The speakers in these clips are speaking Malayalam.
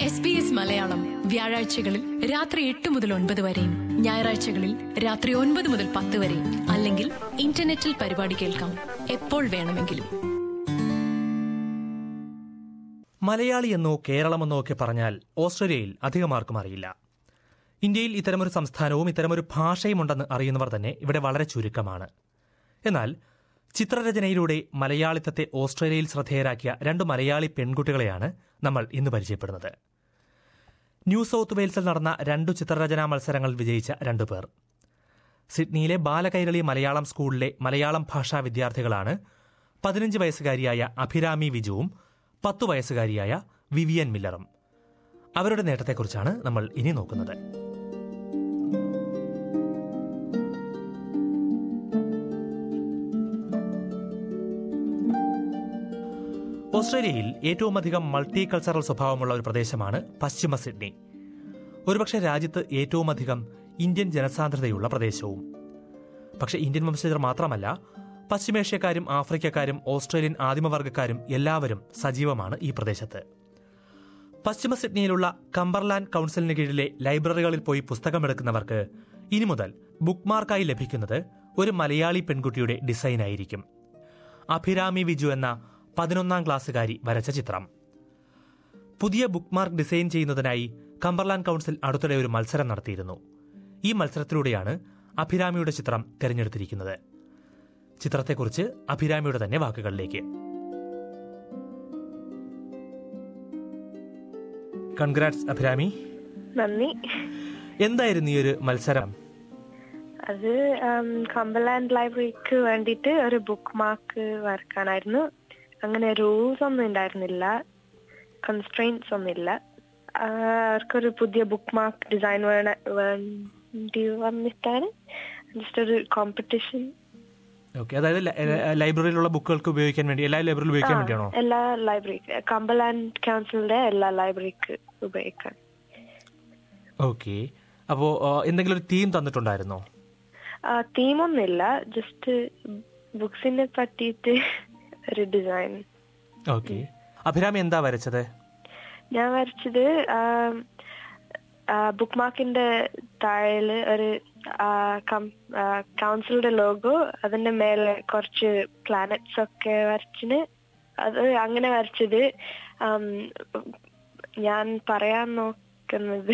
എസ് ബി എസ് മലയാളം വ്യാഴാഴ്ചകളിൽ രാത്രി എട്ട് മുതൽ ഒൻപത് വരെയും ഞായറാഴ്ചകളിൽ രാത്രി ഒൻപത് മുതൽ പത്ത് വരെയും അല്ലെങ്കിൽ ഇന്റർനെറ്റിൽ പരിപാടി കേൾക്കാം എപ്പോൾ വേണമെങ്കിലും മലയാളി എന്നോ കേരളമെന്നോ ഒക്കെ പറഞ്ഞാൽ ഓസ്ട്രേലിയയിൽ അധികമാർക്കും അറിയില്ല ഇന്ത്യയിൽ ഇത്തരമൊരു സംസ്ഥാനവും ഇത്തരമൊരു ഭാഷയും ഉണ്ടെന്ന് അറിയുന്നവർ തന്നെ ഇവിടെ വളരെ ചുരുക്കമാണ് എന്നാൽ ചിത്രരചനയിലൂടെ മലയാളിത്തത്തെ ഓസ്ട്രേലിയയിൽ ശ്രദ്ധേയരാക്കിയ രണ്ട് മലയാളി പെൺകുട്ടികളെയാണ് നമ്മൾ ഇന്ന് പരിചയപ്പെടുന്നത് ന്യൂ സൌത്ത് വെയിൽസിൽ നടന്ന രണ്ടു ചിത്രരചനാ മത്സരങ്ങളിൽ വിജയിച്ച രണ്ടുപേർ സിഡ്നിയിലെ ബാലകൈരളി മലയാളം സ്കൂളിലെ മലയാളം ഭാഷാ വിദ്യാർത്ഥികളാണ് പതിനഞ്ച് വയസ്സുകാരിയായ അഭിരാമി വിജുവും പത്തു വയസ്സുകാരിയായ വിവിയൻ മില്ലറും അവരുടെ നേട്ടത്തെക്കുറിച്ചാണ് നമ്മൾ ഇനി നോക്കുന്നത് ഓസ്ട്രേലിയയിൽ ഏറ്റവും അധികം മൾട്ടി കൾച്ചറൽ സ്വഭാവമുള്ള ഒരു പ്രദേശമാണ് പശ്ചിമ സിഡ്നി ഒരുപക്ഷെ രാജ്യത്ത് ഏറ്റവും അധികം ഇന്ത്യൻ ജനസാന്ദ്രതയുള്ള പ്രദേശവും പക്ഷേ ഇന്ത്യൻ വംശജർ മാത്രമല്ല പശ്ചിമേഷ്യക്കാരും ആഫ്രിക്കക്കാരും ഓസ്ട്രേലിയൻ ആദിമവർഗക്കാരും എല്ലാവരും സജീവമാണ് ഈ പ്രദേശത്ത് പശ്ചിമ സിഡ്നിയിലുള്ള കമ്പർലാൻഡ് കൌൺസിലിന് കീഴിലെ ലൈബ്രറികളിൽ പോയി പുസ്തകമെടുക്കുന്നവർക്ക് ഇനി മുതൽ ബുക്ക്മാർക്കായി ലഭിക്കുന്നത് ഒരു മലയാളി പെൺകുട്ടിയുടെ ഡിസൈനായിരിക്കും അഭിരാമി വിജു എന്ന പതിനൊന്നാം ക്ലാസ്സുകാരി വരച്ച ചിത്രം പുതിയ ബുക്ക്മാർക്ക് ഡിസൈൻ ചെയ്യുന്നതിനായി കമ്പർലാൻഡ് കൌൺസിൽ അടുത്തിടെ ഒരു മത്സരം നടത്തിയിരുന്നു ഈ മത്സരത്തിലൂടെയാണ് അഭിരാമിയുടെ ചിത്രം തിരഞ്ഞെടുത്തിരിക്കുന്നത് ചിത്രത്തെക്കുറിച്ച് അഭിരാമിയുടെ തന്നെ വാക്കുകളിലേക്ക് കൺഗ്രാറ്റ്സ് അഭിരാമി നന്ദി എന്തായിരുന്നു ഈ ഒരു മത്സരം അത് കമ്പലാൻഡ് ലൈബ്രറിക്ക് വേണ്ടിയിട്ട് ഒരു ബുക്ക് മാർക്ക് വരക്കാനായിരുന്നു അങ്ങനെ റൂൾസ് ഒന്നും ഉണ്ടായിരുന്നില്ല കൺസ്ട്രെയിൻസ് ഒന്നും ഇല്ല ആ, അവർക്കൊരു പുതിയ ബുക്ക് മാർക്ക് ഡിസൈൻ വേണ വേണ്ടി വന്നിട്ടാണ് ജസ്റ്റ് ഒരു കോമ്പറ്റീഷൻ ഓക്കെ അതായത് ലൈ- ഏഹ് ലൈബ്രറിയിലുള്ള ബുക്കുകൾക്ക് ഉപയോഗിക്കാൻ വേണ്ടി എല്ലാ ലൈബ്രറിയിലും ഉപയോഗിക്കാൻ വേണ്ടിയാണോ എല്ലാ ലൈബ്രറി കമ്പലാൻഡ് കൗൺസിലിന്റെ എല്ലാ ലൈബ്രറിക്ക് ഉപയോഗിക്കാൻ ഓക്കെ അപ്പോ ആ, എന്തെങ്കിലും ഒരു തീം തന്നിട്ടുണ്ടായിരുന്നോ തീമൊന്നുമില്ല ജസ്റ്റ് ബുക്സിനെ പറ്റിയിട്ട് ഒരു ഡിസൈൻ ഓക്കെ അഭിരാമി എന്താ വരച്ചത് ഞാൻ വരച്ചത് ബുക്ക് മാർക്കിന്റെ താഴെല് ഒരു കൗൺസിലിന്റെ ലോഗോ അതിന്റെ മേലെ കുറച്ച് പ്ലാനറ്റ്സ് ഒക്കെ വരച്ചിന് അത് അങ്ങനെ വരച്ചത് ആം, ഞാൻ പറയാൻ നോക്കുന്നത്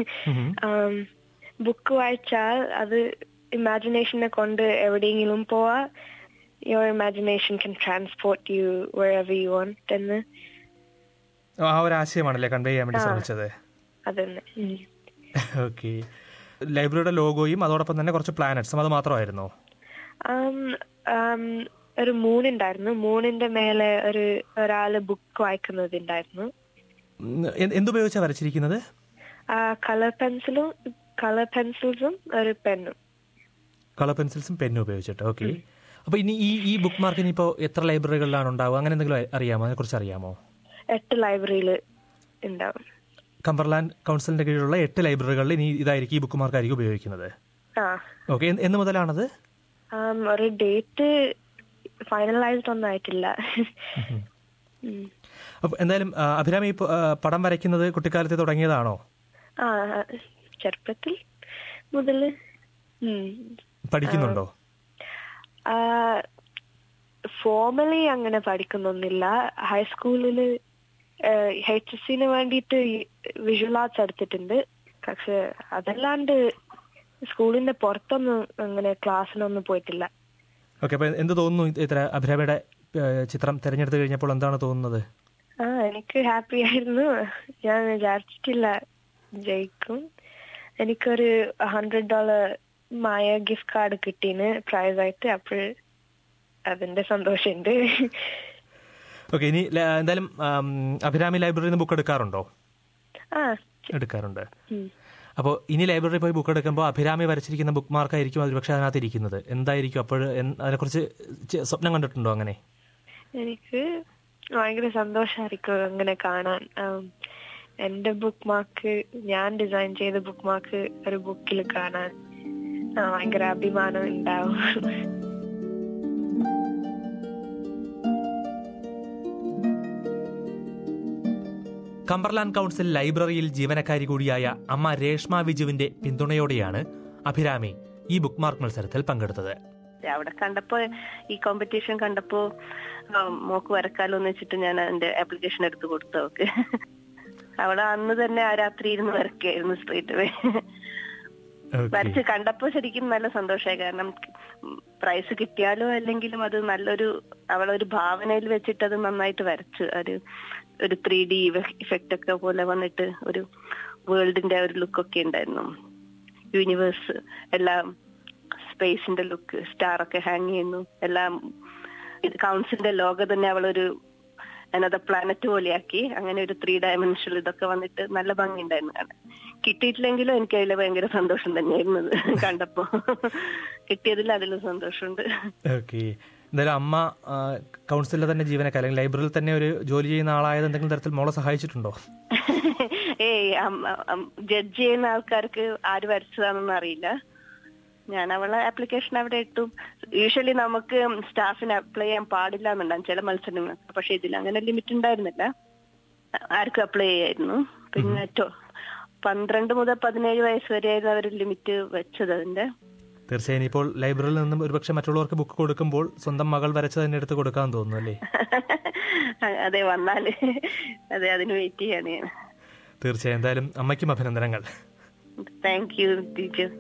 ബുക്ക് വായിച്ചാൽ അത് ഇമാജിനേഷനെ കൊണ്ട് എവിടെയെങ്കിലും പോവാ your imagination can transport you wherever you want എന്ന് ആ ഒരു ആശയമാണല്ലേ കൺവേ ചെയ്യാൻ വേണ്ടി ശ്രമിച്ചത് അതന്നെ ഉം. ഓക്കെ ലൈബ്രറിയുടെ ലോഗോയും അതോടൊപ്പം തന്നെ കുറച്ച് പ്ലാനറ്റ്സും അത് മാത്രമായിരുന്നോ ആം, ആം, ഒരു മൂണുണ്ടായിരുന്നു മൂണിന്റെ മേലെ ഒരു ഒരാള് ബുക്ക് വായിക്കുന്നതുണ്ടായിരുന്നു ഉം, എന്ത് എന്തുപയോഗിച്ചാണ് വരച്ചിരിക്കുന്നത് കളർ പെൻസിലും കളർ പെൻസിൽസും ഒരു പെന്നും കളർ പെൻസിൽസും പെന്നും ഉപയോഗിച്ചിട്ട് ഓക്കെ അപ്പൊ ഇനി ഈ ഈ ബുക്ക് മാർക്ക് ഇനിയിപ്പോ എത്ര ലൈബ്രറികളിലാണ് ഉണ്ടാവുക അങ്ങനെ എന്തെങ്കിലും അറിയാമോ അതിനെക്കുറിച്ച് അറിയാമോ എട്ട് ലൈബ്രറിയിൽ ഉണ്ടാവും കമ്പർലാൻഡ് കൗൺസിലിന്റെ കീഴിലുള്ള എട്ട് ലൈബ്രറികളിൽ ഇനി ഇതായിരിക്കും ഈ ബുക്ക് മാർക്ക് ആയിരിക്കും ഉപയോഗിക്കുന്നത് ആ ഓക്കെ എന്ന് മുതലാണത് ആം, ഒരു ഡേറ്റ് ഫൈനലൈസ്ഡ് ഒന്നും ആയിട്ടില്ല ഉം. അപ്പൊ എന്തായാലും ആ, അഭിരാമി ഇപ്പൊ, ആ, പടം വരയ്ക്കുന്നത് കുട്ടിക്കാലത്ത് തുടങ്ങിയതാണോ ആ ചെറുപ്പത്തിൽ മുതല് ഉം. പഠിക്കുന്നുണ്ടോ ഫോർമലി അങ്ങനെ പഠിക്കുന്നൊന്നുമില്ല ഹൈസ്കൂളിൽ എച്ച് എസ് സിന് വേണ്ടിയിട്ട് വിഷ്വൽ ആർട്സ് എടുത്തിട്ടുണ്ട് പക്ഷെ അതല്ലാണ്ട് സ്കൂളിന്റെ പുറത്തൊന്നും അങ്ങനെ ക്ലാസ്സിനൊന്നും പോയിട്ടില്ല ഓക്കെ അപ്പൊ എന്ത് തോന്നുന്നു ഇത്ര അഭിരാമിയുടെ ആ, ചിത്രം തിരഞ്ഞെടുത്ത് കഴിഞ്ഞപ്പോൾ എന്താണ് തോന്നുന്നത് ആ എനിക്ക് ഹാപ്പി ആയിരുന്നു ഞാൻ വിചാരിച്ചിട്ടില്ല ജയിക്കും എനിക്കൊരു ഹൺഡ്രഡ് ഡോളർ മായ ഗിഫ്റ്റ് കാർഡ് കിട്ടീന് പ്രൈസ് ആയിട്ട് അപ്പോൾ അതിന്റെ സന്തോഷമുണ്ട് ഓക്കെ ഇനി ല- എന്തായാലും ആം, അഭിരാമി ലൈബ്രറിയിൽ നിന്ന് ബുക്ക് എടുക്കാറുണ്ടോ ആ എടുക്കാറുണ്ട് ഉം. അപ്പോൾ ഇനി ലൈബ്രറിയിൽ പോയി ബുക്ക് എടുക്കുമ്പോൾ അഭിരാമി വരച്ചിരിക്കുന്ന ബുക്ക് മാർക്കായിരിക്കും അതിൽ പക്ഷേ അതിനകത്ത് ഇരിക്കുന്നത് എന്തായിരിക്കും അപ്പോൾ അതിനെക്കുറിച്ച് ചെ- സ്വപ്നം കണ്ടിട്ടുണ്ടോ അങ്ങനെ എനിക്ക് ഭയങ്കര സന്തോഷമായിരിക്കും അങ്ങനെ കാണാൻ ആം, എന്റെ ബുക്ക് മാർക്ക് ഞാൻ ഡിസൈൻ ചെയ്ത ബുക്ക് മാർക്ക് ഒരു ബുക്കിൽ കാണാൻ ആ, ഭയങ്കര അഭിമാനം ഉണ്ടാവും കമ്പർലാൻഡ് കൗൺസിൽ ലൈബ്രറിയിൽ ജീവനക്കാരി കൂടിയായ അമ്മ രേഷ്മ വിജുവിന്റെ പിന്തുണയോടെയാണ് അഭിരാമി ഈ ബുക്ക് മാർക്ക് മത്സരത്തിൽ പങ്കെടുത്തത് അവിടെ കണ്ടപ്പോ ഈ കോമ്പറ്റീഷൻ കണ്ടപ്പോ ആ, മോക്ക് വരക്കാലോ എന്ന് വെച്ചിട്ട് ഞാൻ എന്റെ ആപ്ലിക്കേഷൻ എടുത്ത് കൊടുത്തു അവക്ക് അവിടെ അന്ന് തന്നെ ആ രാത്രി ഇരുന്ന് വരക്കായിരുന്നു സ്ട്രേറ്റ് വേ വരച്ച് കണ്ടപ്പോ ശരിക്കും നല്ല സന്തോഷമായി കാരണം പ്രൈസ് കിട്ടിയാലോ അല്ലെങ്കിലും അത് നല്ലൊരു അവളൊരു ഭാവനയിൽ വെച്ചിട്ട് അത് നന്നായിട്ട് വരച്ചു ഒരു ഒരു ത്രീ ഡി ഇഫക്റ്റ് ഒക്കെ പോലെ വന്നിട്ട് ഒരു വേൾഡിന്റെ ഒരു ലുക്കൊക്കെ ഉണ്ടായിരുന്നു യൂണിവേഴ്സ് എല്ലാം സ്പേസിന്റെ ലുക്ക് സ്റ്റാർ ഒക്കെ ഹാങ് ചെയ്യുന്നു എല്ലാം ഇത് കൗൺസിലിന്റെ ലോക തന്നെ അവളൊരു അനദർ പ്ലാനറ്റ് പോലെയാക്കി അങ്ങനെ ഒരു ത്രീ ഡയമെൻഷനിൽ ഇതൊക്കെ വന്നിട്ട് നല്ല ഭംഗി ഉണ്ടായിരുന്നു കാണാൻ കിട്ടിയിട്ടില്ലെങ്കിലും എനിക്ക് അതിൽ ഭയങ്കര സന്തോഷം തന്നെയായിരുന്നു അത് കണ്ടപ്പോ കിട്ടിയതിൽ അതിലും സന്തോഷമുണ്ട് ഓക്കെ എന്തായാലും അമ്മ ആ, കൗൺസിലിലെ തന്നെ ജീവനക്കാർ അല്ലെങ്കിൽ ലൈബ്രറിയിൽ തന്നെ ഒരു ജോലി ചെയ്യുന്ന ആളായത് എന്തെങ്കിലും തരത്തിൽ മോളെ സഹായിച്ചിട്ടുണ്ടോ ഏയ് ജഡ്ജ് ചെയ്യുന്ന ആൾക്കാർക്ക് ആര് വരച്ചതാണെന്ന് അറിയില്ല ഞാൻ അവളെ ആപ്ലിക്കേഷൻ അവിടെ ഇട്ടു യൂഷ്വലി നമുക്ക് സ്റ്റാഫിന് അപ്ലൈ ചെയ്യാൻ പാടില്ല എന്നുണ്ടാകും ചില മത്സരങ്ങൾ പക്ഷെ ഇതിൽ അങ്ങനെ ലിമിറ്റ് ഉണ്ടായിരുന്നില്ല ആർക്കും അപ്ലൈ ചെയ്യായിരുന്നു പിന്നെ ടോ- പന്ത്രണ്ട് മുതൽ പതിനേഴ് വയസ്സ് വരെയായിരുന്നു അവർ ലിമിറ്റ് വെച്ചത് അതിന്റെ തീർച്ചയായും ഇപ്പോൾ ലൈബ്രറിയിൽ നിന്നും ഒരുപക്ഷെ മറ്റുള്ളവർക്ക് ബുക്ക് കൊടുക്കുമ്പോൾ സ്വന്തം മകൾ വരച്ച് തന്നെ എടുത്ത് കൊടുക്കാൻ തോന്നുന്നു അല്ലേ അതെ വന്നാല് അതെ അതിന് വെയിറ്റ് ചെയ്യാണ് ഞാൻ തീർച്ചയായും എന്തായാലും അമ്മയ്ക്കും അഭിനന്ദനങ്ങൾ താങ്ക് യു ടീച്ചർ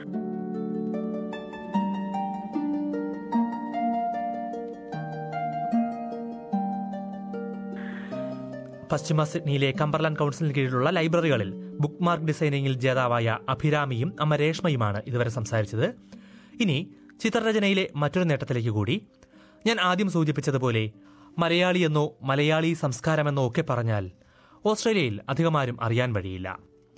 പശ്ചിമ സിഡ്നിയിലെ കമ്പർലാൻഡ് കൗൺസിലിന് കീഴിലുള്ള ലൈബ്രറികളിൽ ബുക്ക് മാർക്ക് ഡിസൈനിങ്ങിൽ ജേതാവായ അഭിരാമിയും അമ്മ രേഷ്മയുമാണ് ഇതുവരെ സംസാരിച്ചത് ഇനി ചിത്രരചനയിലെ മറ്റൊരു നേട്ടത്തിലേക്ക് കൂടി ഞാൻ ആദ്യം സൂചിപ്പിച്ചതുപോലെ മലയാളിയെന്നോ മലയാളി സംസ്കാരമെന്നോ ഒക്കെ പറഞ്ഞാൽ ഓസ്ട്രേലിയയിൽ അധികമാരും അറിയാൻ വഴിയില്ല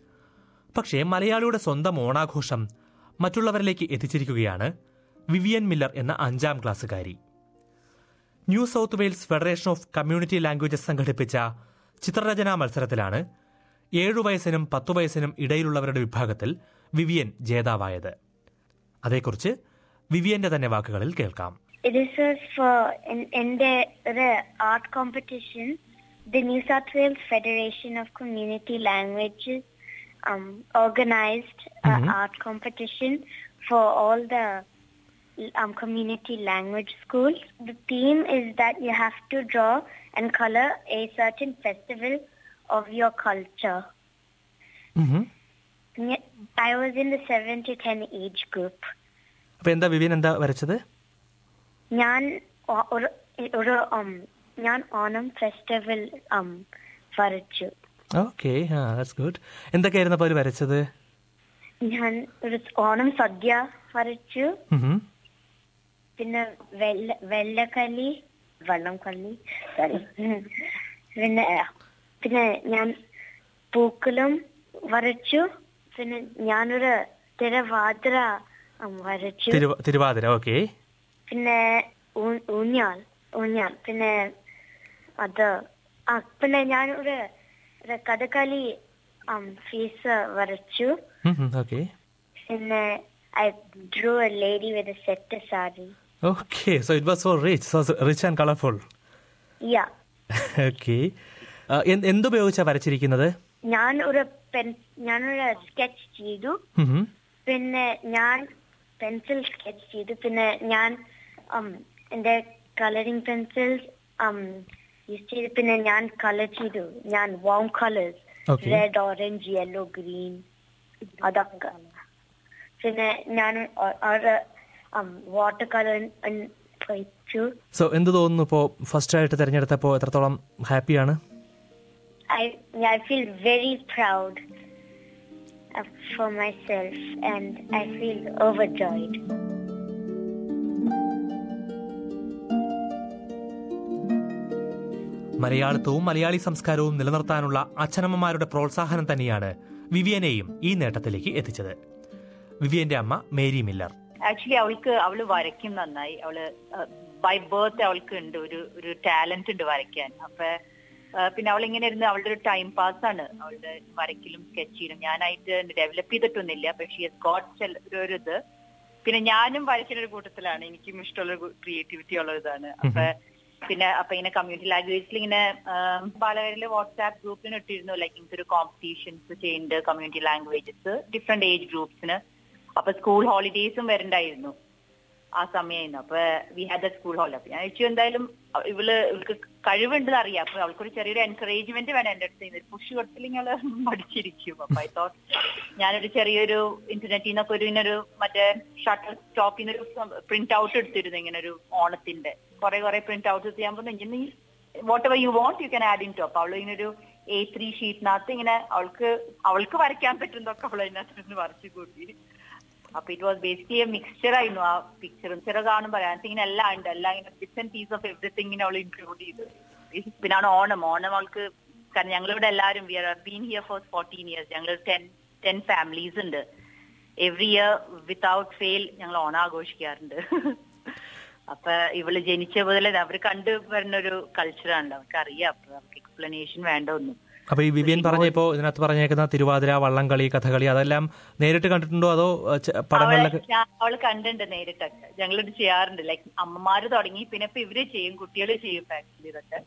പക്ഷേ മലയാളിയുടെ സ്വന്തം ഓണാഘോഷം മറ്റുള്ളവരിലേക്ക് എത്തിച്ചിരിക്കുകയാണ് വിവിയൻ മില്ലർ എന്ന അഞ്ചാം ക്ലാസ്സുകാരി New South Wales federation of community languages സംഘടിപ്പിച്ച ചിത്രരചനാ മത്സരത്തിലാണ് ഏഴു വയസ്സിനും പത്തു വയസ്സിനും ഇടയിലുള്ളവരുടെ വിഭാഗത്തിൽ വിവിയൻ ജേതാവായത് അതേക്കുറിച്ച് വിവിയന്റെ തന്നെ വാക്കുകളിൽ കേൾക്കാം This was for in, in the, the art competition. The New South Wales Federation of Community Languages um, organized an art competition for all the um, community language schools. The theme is that you have to draw and color a certain festival of your culture. ഉഹും. Yeah, I was in the 7 to 10 age group. അപ്പൊ എന്താ വിവിയൻ എന്താ വരച്ചത് ഞാൻ ഒ- ഒരു ഒരു um, ഞാൻ ഓണം ഫെസ്റ്റിവൽ um, വരച്ചു ഓക്കെ ആ ദാറ്റ്സ് ഗുഡ് എന്തൊക്കെയായിരുന്നു അപ്പോൾ അവർ വരച്ചത് ഞാൻ ഒരു ഓണം സദ്യ വരച്ചു ഉഹും. പിന്നെ വെള്ള വെള്ളക്കല്ലി വെള്ളം കല്ലി സോറി പിന്നെ പിന്നെ ഞാൻ പൂക്കളും വരച്ചു പിന്നെ ഞാനൊരു തിരവാതിര um, വരച്ചു തിരുവ- തിരുവാതിര ഓക്കെ പിന്നെ ഊ- ഊഞ്ഞാൽ ഊഞ്ഞാൽ പിന്നെ അത് ആ പിന്നെ ഞാൻ ഒരു ഒരു കഥകളി ഫീസ് വരച്ചു ഓക്കെ പിന്നെ I drew a lady with a set sari okay so it was so rich so rich and colourful yeah okay എന്തുപയോഗിച്ചാ വരച്ചിരിക്കുന്നത് ഞാൻ ഒരു പെൻ ഞാനൊരു സ്കെച്ച് ചെയ്തു ഉഹും. പിന്നെ ഞാൻ പെൻസിൽ സ്കെച്ച് ചെയ്തു പിന്നെ ഞാൻ um, എന്റെ കളറിംഗ് പെൻസിൽസ് യൂസ് ചെയ്തു പിന്നെ ഞാൻ കളർ ചെയ്തു ഞാൻ warm colours Okay. Red orange yellow green അതൊക്കെ പിന്നെ ഞാൻ ഒ- ഒരു വാട്ടർ കളർ വെച്ചു സോ എന്ത് തോന്നുന്നു ഇപ്പോൾ ഫസ്റ്റ് ആയിട്ട് തിരഞ്ഞെടുത്തപ്പോൾ എത്രത്തോളം ഹാപ്പിയാണ് I I feel very proud uh, for myself and I feel overjoyed. മലയാളത്വവും Malayali സംസ്കാരവും നിലനിർത്താനുള്ള അച്ഛനമ്മമാരുടെ പ്രോത്സാഹനം തന്നെയാണ് വിവിയനെയും ഈ നേട്ടത്തിലേക്ക് എത്തിച്ചത് വിവിയന്റെ അമ്മ മേരി മില്ലർ ആക്ച്വലി അവൾക്ക് അവള് വരയ്ക്കും നന്നായി അവള് ബൈ ബർത്ത് അവൾക്ക് ഉണ്ട് ഒരു ഒരു ടാലന്റ് ഉണ്ട് വരയ്ക്കാൻ അപ്പൊ ആ, പിന്നെ അവൾ ഇങ്ങനെ ഇരുന്ന് അവളുടെ ഒരു ടൈം പാസ് ആണ് അവളുടെ വരയ്ക്കലും സ്കെച്ചിലും ഞാനായിട്ട് ഡെവലപ്പ് ചെയ്തിട്ടൊന്നുമില്ല പക്ഷേ ഗോഡ് ഒരു ഇത് പിന്നെ ഞാനും വരയ്ക്കുന്ന ഒരു കൂട്ടത്തിലാണ് എനിക്കും ഇഷ്ടമുള്ള ക്രിയേറ്റിവിറ്റി ഉള്ള ഇതാണ് അപ്പൊ പിന്നെ അപ്പൊ ഇങ്ങനെ കമ്മ്യൂണിറ്റി ലാംഗ്വേജിൽ ഇങ്ങനെ ബാലകരിലെ വാട്സ്ആപ്പ് ഗ്രൂപ്പിന് ഇട്ടിരുന്നു ലൈക്ക് ഇങ്ങനത്തെ ഒരു കോമ്പറ്റീഷൻസ് ചെയ്യുന്നുണ്ട് കമ്മ്യൂണിറ്റി ലാംഗ്വേജസ് ഡിഫറെന്റ് ഏജ് ഗ്രൂപ്പ്സിന് അപ്പൊ സ്കൂൾ ഹോളിഡേയ്സും വരണ്ടായിരുന്നു ആ സമയമായിരുന്നു അപ്പൊ we had the school holiday അപ്പൊ ഞാൻ ചോദിച്ചു എന്തായാലും ഇവള് ഇവൾക്ക് കഴിവുണ്ടെന്ന് അറിയാം അപ്പൊ അവൾക്കൊരു ചെറിയൊരു എൻകറേജ്മെന്റ് വേണം എന്റെ അടുത്ത് നിന്ന് പുഷ് കൊടുത്തില്ലെങ്കിൽ അവള് മടിച്ചിരിക്കും അപ്പൊ ഐ തോട്ട് ഞാനൊരു ചെറിയൊരു ഇന്റർനെറ്റിൽ നിന്നൊക്കെ ഒരു ഇങ്ങനൊരു മറ്റേ ഷട്ടർ സ്റ്റോക്കിൽ നിന്നൊരു പ്രിന്റ് ഔട്ട് എടുത്തിരുന്നു ഇങ്ങനെ ഒരു ഓണത്തിന്റെ കുറെ കുറെ പ്രിന്റ് ഔട്ട് ചെയ്യാൻ പറഞ്ഞു നീ whatever you want you can add in to അപ്പൊ അവള് ഇങ്ങനെ ഒരു എ ത്രീ ഷീറ്റിനകത്ത് ഇങ്ങനെ അവൾക്ക് അവൾക്ക് വരയ്ക്കാൻ പറ്റുന്നതൊക്കെ അവൾ അതിനകത്ത് നിന്ന് വരച്ചു കൂട്ടി അപ്പൊ ഇറ്റ് വാസ് ബേസിക്കലി മിക്സ്ചർ ആയിരുന്നു ആ പിക്ചർ പിക്ചർ കാണുമ്പോൾ അതിനകത്ത് ഇങ്ങനെ എല്ലാം ഉണ്ട് എല്ലാം ഇങ്ങനെ bits and piece of everything അവൾ ഇൻക്ലൂഡ് ചെയ്തു പിന്നാണ് ഓണം ഓണം അവൾക്ക് കാരണം ഞങ്ങളിവിടെ എല്ലാവരും we are been here for fourteen years ഞങ്ങൾ ടെൻ ടെൻ ഫാമിലീസ് ഉണ്ട് എവറി ഇയർ വിത്തൗട്ട് ഫെയിൽ ഞങ്ങൾ ഓണം ആഘോഷിക്കാറുണ്ട് അപ്പൊ ഇവള് ജനിച്ച മുതലേ അവര് കണ്ടു വരുന്ന ഒരു കൾച്ചറാണല്ലോ അവർക്ക് അറിയാം അപ്പൊ അവർക്ക് എക്സ്പ്ലനേഷൻ വേണ്ട ഒന്നും അപ്പൊ ഈ വിവിയൻ പറഞ്ഞ ഇപ്പോ ഇതിനകത്ത് പറഞ്ഞേക്കുന്ന തിരുവാതിര വള്ളംകളി കഥകളി അതെല്ലാം നേരിട്ട് കണ്ടിട്ടുണ്ടോ അതോ അഹ് ചെ- പടങ്ങളിലൊക്കെ അവള് ഞാൻ- അവള് കണ്ടിട്ടുണ്ട് നേരിട്ടൊക്കെ ഞങ്ങളിത് ചെയ്യാറുണ്ട് ലൈക്ക് അമ്മമാര് തുടങ്ങി പിന്നെ ഇപ്പൊ ഇവര് ചെയ്യും കുട്ടികൾ ചെയ്യും ആക്ച്വലി ഇതൊക്കെ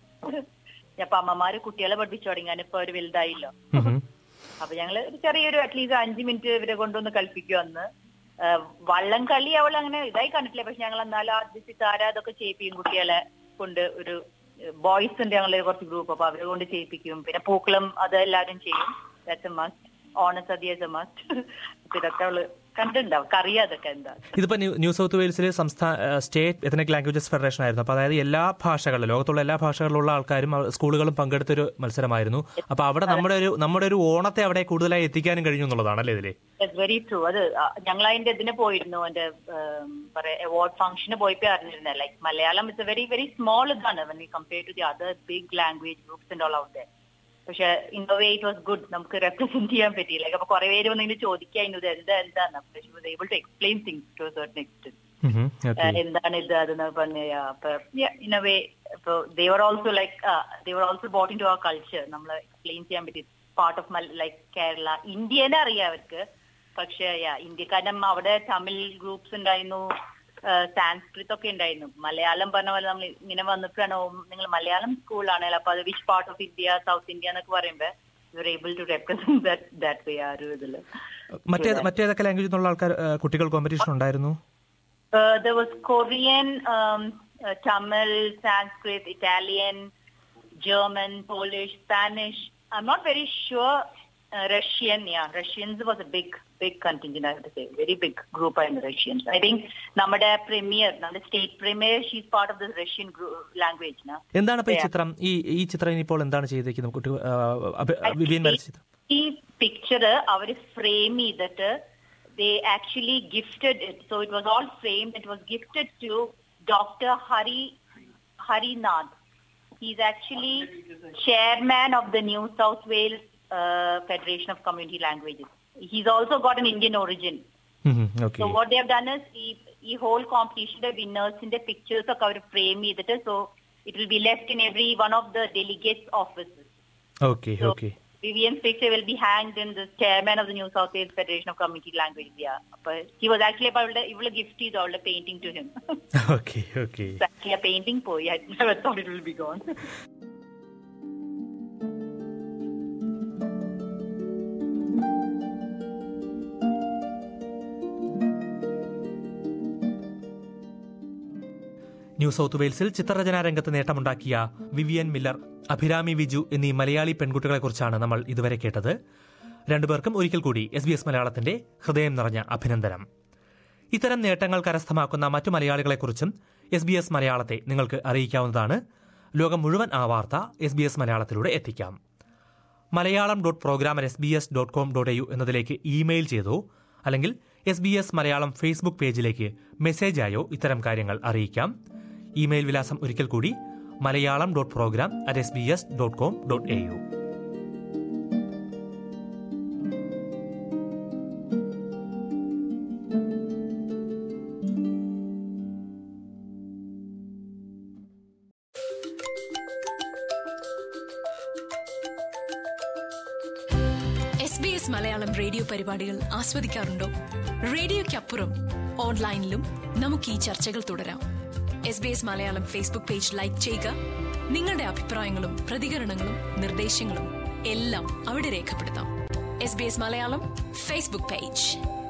അപ്പൊ അമ്മമാര് കുട്ടികളെ പഠിപ്പിച്ചു തുടങ്ങി ഇപ്പൊ അവര് വലുതായില്ലോ ഉം ഉം. അപ്പൊ ഞങ്ങള് ഒരു ചെറിയൊരു അറ്റ്ലീസ്റ്റ് അഞ്ചു മിനിറ്റ് ഇവരെ കൊണ്ടൊന്ന് കളിപ്പിക്കും അന്ന് ആഹ് വള്ളം കളി അവൾ അങ്ങനെ ഇതായി കണ്ടിട്ടില്ല പക്ഷെ ഞങ്ങൾ എന്നാലും ആദ്യത്തെ താര അതൊക്കെ ചെയ്യിപ്പിക്കും കുട്ടികളെ കൊണ്ട് ഒരു ബോയ്സ് ഉണ്ട് ഞങ്ങള് കുറച്ച് ഗ്രൂപ്പ് അപ്പൊ അവരെ കൊണ്ട് ചെയ്യിപ്പിക്കും പിന്നെ പൂക്കളം അത് എല്ലാവരും ചെയ്യും ദാറ്റ്സ് എ മസ്റ്റ് ഓണസദ്യ മസ്റ്റ് അപ്പൊ ഇതൊക്കെ അവള് കണ്ടിട്ടുണ്ട് അവർക്ക് അറിയാം അതൊക്കെ എന്താ ഇതിപ്പോ ന്യൂ ന്യൂ സൗത്ത് വെയിൽസിൽ സംസ്ഥാന സ്റ്റേറ്റ് എത്തനിക് ലാംഗ്വേജസ് ഫെഡറേഷൻ ആയിരുന്നു അപ്പൊ അതായത് എല്ലാ ഭാഷകളിലും ലോകത്തുള്ള എല്ലാ ഭാഷകളിലുള്ള ആൾക്കാരും അവ- സ്കൂളുകളും പങ്കെടുത്തൊരു മത്സരമായിരുന്നു അപ്പൊ അവിടെ നമ്മുടെ ഒരു നമ്മുടെ ഒരു ഓണത്തെ അവിടെ കൂടുതലായി എത്തിക്കാനും കഴിഞ്ഞു എന്നുള്ളതാണല്ലേ ഇതില് വെരി ട്രൂ അത് ഞങ്ങൾ അതിന്റെ ഇതിന് പോയിരുന്നു എന്റെ പറയാ അവാർഡ് ഫംഗ്ഷന് പോയപ്പോ അറിഞ്ഞിരുന്നത് like Malayalam it's a very very small ഇതാണ് when compare to the other big language groups and all out there പക്ഷെ in a way it was good നമുക്ക് റെപ്രസെന്റ് ചെയ്യാൻ പറ്റി ലൈക്ക് അപ്പൊ കുറെ പേര് വന്നിങ്ങനെ ചോദിക്കായിരുന്നു ഇത് എന്താ എന്താണ് പക്ഷെ was able to explain things to certain extent hmm hmm. Okay. എന്താണ് ഇത് അതെന്ന് പറഞ്ഞ അപ്പൊ ഇൻ എ വേ ഇപ്പൊ they were also like they were also bought in to our culture നമ്മൾ എക്സ്പ്ലെയിൻ ചെയ്യാൻ പറ്റി പാർട്ട് ഓഫ് ലൈക്ക് കേരള ഇന്ത്യനെ അറിയാം അവർക്ക് പക്ഷെ ഇന്ത്യ കാരണം അവിടെ തമിഴ് ഗ്രൂപ്പ്സ് ഉണ്ടായിരുന്നു സാൻസ്ക്രിത് ഒക്കെ ഉണ്ടായിരുന്നു മലയാളം പറഞ്ഞ പോലെ നമ്മൾ ഇങ്ങനെ വന്നിട്ടാണ് നിങ്ങൾ മലയാളം സ്കൂളാണല്ലോ അപ്പൊ അത് which part of India South India എന്നൊക്കെ പറയുമ്പോ you able to represent that that way ആ ഒരു ഇതില് മറ്റേ മറ്റേതൊക്കെ ലാംഗ്വേജിൽ നിന്നുള്ള ആൾക്കാർ ഏഹ്, കുട്ടികൾ കോമ്പറ്റീഷൻ ഉണ്ടായിരുന്നു Uh, there was Korean, um, uh, Tamil, Sanskrit, Italian, German, Polish, Spanish. I'm not very sure. Uh, Russian, yeah, Russians was a big, big contingent. I have to say, very big group in the Russians. I think Namada premier, the state premier, she's part of the Russian group, language, na. എന്താണ് ഇപ്പൊ ഈ Yeah. ചിത്രം ഈ ഈ ചിത്രം ഇനിയിപ്പോൾ എന്താണ് ചെയ്തേക്കുന്നത് കുട്ടി ഏഹ്, അഭി- വിവിയൻ വരച്ച ചിത്രം ഈ പിക്ചർ അവര് ഫ്രെയിം ചെയ്തിട്ട് they actually gifted it. So it was all framed. It was gifted to Dr. Hari Harinath. He's actually chairman of the New South Wales uh, Federation of Community Languages. He's also got an Indian origin. Okay So what they have done is ഈ ഈ whole competition വിന്നേഴ്സിന്റെ പിക്ചേഴ്സ് ഒക്കെ അവർ ഫ്രെയിം ചെയ്തിട്ട് so it will be left in every one of the delegates offices okay So okay Vivian's picture will be hanged in the chairman of the New South Wales Federation of Community Languages. Yeah, but he was actually about the evil gift is all the painting to him. Okay okay It's actually a painting boy. I never thought it will be gone. New South വെയിൽസിൽ ചിത്രരചനാ രംഗത്ത് നേട്ടമുണ്ടാക്കിയ വിവിയൻ മില്ലർ അഭിരാമി വിജു എന്നീ മലയാളി പെൺകുട്ടികളെക്കുറിച്ചാണ് നമ്മൾ ഇതുവരെ കേട്ടത് രണ്ടുപേർക്കും ഒരിക്കൽ കൂടി എസ് ബി എസ് മലയാളത്തിന്റെ ഹൃദയം നിറഞ്ഞ അഭിനന്ദനം ഇത്തരം നേട്ടങ്ങൾ കരസ്ഥമാക്കുന്ന മറ്റു മലയാളികളെക്കുറിച്ചും എസ് ബി എസ് മലയാളത്തെ നിങ്ങൾക്ക് അറിയിക്കാവുന്നതാണ് ലോകം മുഴുവൻ ആ വാർത്ത എസ് ബി എസ് മലയാളത്തിലൂടെ എത്തിക്കാം Malayalam dot program S B S dot com dot AU എന്നതിലേക്ക് ഇമെയിൽ ചെയ്തോ അല്ലെങ്കിൽ S B S Malayalam Facebook പേജിലേക്ക് മെസ്സേജായോ ഇത്തരം കാര്യങ്ങൾ അറിയിക്കാം ഇമെയിൽ വിലാസം ഒരിക്കൽ കൂടി Malayalam dot program at S B S dot com dot A U S B S Malayalam radio പരിപാടികൾ ആസ്വദിക്കാറുണ്ടോ റേഡിയോയ്ക്കപ്പുറം ഓൺലൈനിലും നമുക്ക് ഈ ചർച്ചകൾ തുടരാം S B S Malayalam Facebook page like ചെയ്യുക നിങ്ങളുടെ അഭിപ്രായങ്ങളും പ്രതികരണങ്ങളും നിർദ്ദേശങ്ങളും എല്ലാം അവിടെ രേഖപ്പെടുത്താം S B S Malayalam Facebook page